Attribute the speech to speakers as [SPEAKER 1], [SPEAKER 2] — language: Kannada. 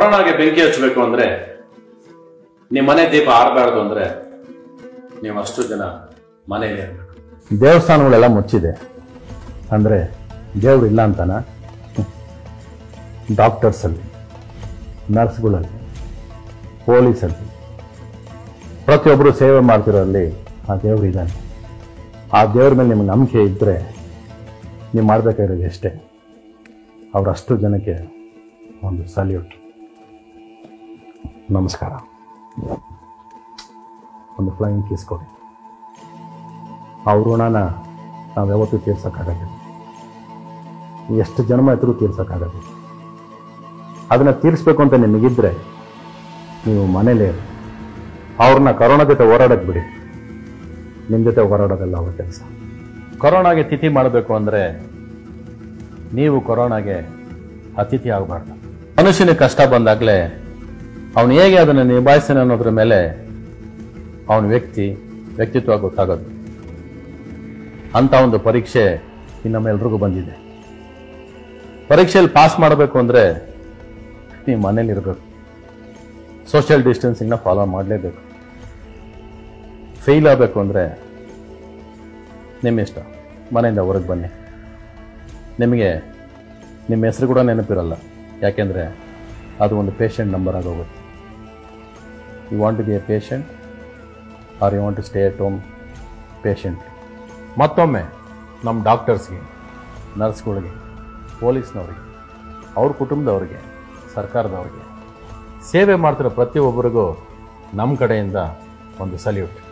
[SPEAKER 1] ಕೊರೋನಾಗೆ ಬೆಂಕಿ ಹಚ್ಚಬೇಕು ಅಂದ್ರೆ ನಿಮ್ಮ ಮನೆ ದೀಪ ಆರಬಾರ್ದು ಅಂದ್ರೆ ನೀವು ಅಷ್ಟು ಜನ ಮನೆಯಲ್ಲಿ ಇರಬೇಕು
[SPEAKER 2] ದೇವಸ್ಥಾನಗಳೆಲ್ಲ ಮುಚ್ಚಿದೆ ಅಂದರೆ ದೇವ್ರು ಇಲ್ಲ ಅಂತನ ಡಾಕ್ಟರ್ಸಲ್ಲಿ ನರ್ಸ್ಗಳಲ್ಲಿ ಪೊಲೀಸಲ್ಲಿ ಪ್ರತಿಯೊಬ್ಬರು ಸೇವೆ ಮಾಡ್ತಿರೋಲ್ಲಿ ಆ ದೇವ್ರು ಇದ್ದಾನೆ ಆ ದೇವ್ರ ಮೇಲೆ ನಿಮ್ಗೆ ನಂಬಿಕೆ ಇದ್ದರೆ ನೀವು ಮಾಡಬೇಕಾಗಿರೋದು ಎಷ್ಟೇ ಅವರಷ್ಟು ಜನಕ್ಕೆ ಒಂದು ಸಲ್ಯೂಟ್ ನಮಸ್ಕಾರ ಒಂದು ಫ್ಲೈಯಿಂಗ್ ಕಿಸ್ ಕೊಡಿ ಆ ಋಣನ ನಾವು ಯಾವತ್ತೂ ತೀರ್ಸೋಕ್ಕಾಗಲ್ಲ ಎಷ್ಟು ಜನ್ಮ ಎತ್ತರೂ ತೀರ್ಸೋಕ್ಕಾಗಲ್ಲ ಅದನ್ನು ತೀರಿಸ್ಬೇಕು ಅಂತ ನಿಮಗಿದ್ರೆ ನೀವು ಮನೇಲೇ ಇರಿ. ಅವ್ರನ್ನ ಕರೋನಾ ಜೊತೆ ಹೋರಾಡಕ್ಕೆ ಬಿಡಿ ನಿಮ್ಮ ಜೊತೆ ಹೋರಾಡೋದಲ್ಲ ಅವ್ರ ಕೆಲಸ ಕೊರೋನಾಗೆ ತಿಥಿ ಮಾಡಬೇಕು ಅಂದರೆ ನೀವು ಕೊರೋನಾಗೆ ಅತಿಥಿ ಆಗಬಾರ್ದು ಮನುಷ್ಯನಿಗೆ ಕಷ್ಟ ಬಂದಾಗಲೇ ಅವನು ಹೇಗೆ ಅದನ್ನು ನಿಭಾಯಿಸ್ತಾನೆ ಅನ್ನೋದ್ರ ಮೇಲೆ ಅವನ ವ್ಯಕ್ತಿ ವ್ಯಕ್ತಿತ್ವ ಗೊತ್ತಾಗೋದು ಅಂತ ಒಂದು ಪರೀಕ್ಷೆ ಈ ನಮ್ಮೆಲ್ರಿಗೂ ಬಂದಿದೆ ಪರೀಕ್ಷೆಯಲ್ಲಿ ಪಾಸ್ ಮಾಡಬೇಕು ಅಂದರೆ ನೀವು ಮನೇಲಿ ಇರಬೇಕು ಸೋಷಿಯಲ್ ಡಿಸ್ಟೆನ್ಸಿಂಗ್ನ ಫಾಲೋ ಮಾಡಲೇಬೇಕು ಫೇಲ್ ಆಗಬೇಕು ಅಂದರೆ ನಿಮ್ಮ ಇಷ್ಟ ಮನೆಯಿಂದ ಹೊರಗೆ ಬನ್ನಿ ನಿಮಗೆ ನಿಮ್ಮ ಹೆಸರು ಕೂಡ ನೆನಪಿರಲ್ಲ ಯಾಕೆಂದರೆ ಅದು ಒಂದು ಪೇಷಂಟ್ ನಂಬರ್ ಆಗೋಗುತ್ತೆ you want to be a patient or you want to stay at home patient ಮತ್ತೊಮ್ಮೆ ನಮ್ಮ ಡಾಕ್ಟರ್ಸ್ಗೆ ನರ್ಸ್ಗಳಿಗೆ ಪೊಲೀಸ್ನವ್ರಿಗೆ ಅವ್ರ ಕುಟುಂಬದವ್ರಿಗೆ ಸರ್ಕಾರದವ್ರಿಗೆ ಸೇವೆ ಮಾಡ್ತಿರೋ ಪ್ರತಿಯೊಬ್ಬರಿಗೂ ನಮ್ಮ ಕಡೆಯಿಂದ ಒಂದು ಸಲ್ಯೂಟ್